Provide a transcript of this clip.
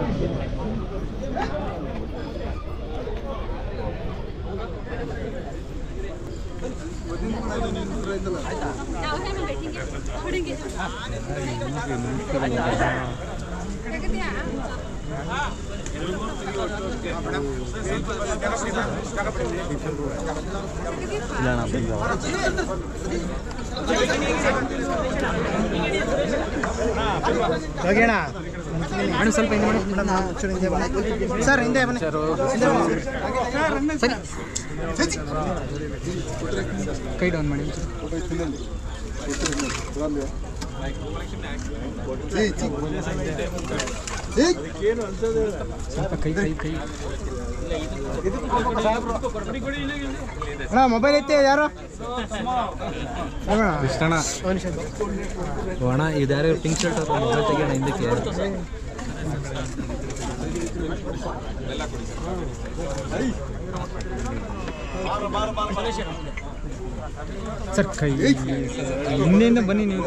ಹೋಗೋಣ ಮೇಡಮ್ ಸ್ವಲ್ಪ ಹಿಂದೆ ಮಾಡಿ ಮೇಡಮ್ ಒಂಚೂರು ಹಿಂದೆ ಬನ್ನಿ ಸರ್ ಹಿಂದೆ ಬನ್ನಿ ಹಿಂದೆ ಬನ್ನಿ ಸರಿ ಕೈ ಡೌನ್ ಮಾಡಿ ಸ್ವಲ್ಪ ಕೈ ಕೈ ಕೈ ಅಣ್ಣ ಮೊಬೈಲ್ ಐತೆ ಯಾರು ಕೃಷ್ಣಣ್ಣ ಅಣ್ಣ ಇದ್ಯಾರು ಪಿಂಕ್ ಶರ್ಟ್ ಅವ್ರ ಮೊಬೈಲ್ ತೆಗಿಯೋಣ ಹಿಂದಕ್ಕೆ ಸರ್ ಕೈ ಹಿಂದೆಯಿಂದ ಬನ್ನಿ ನೀವು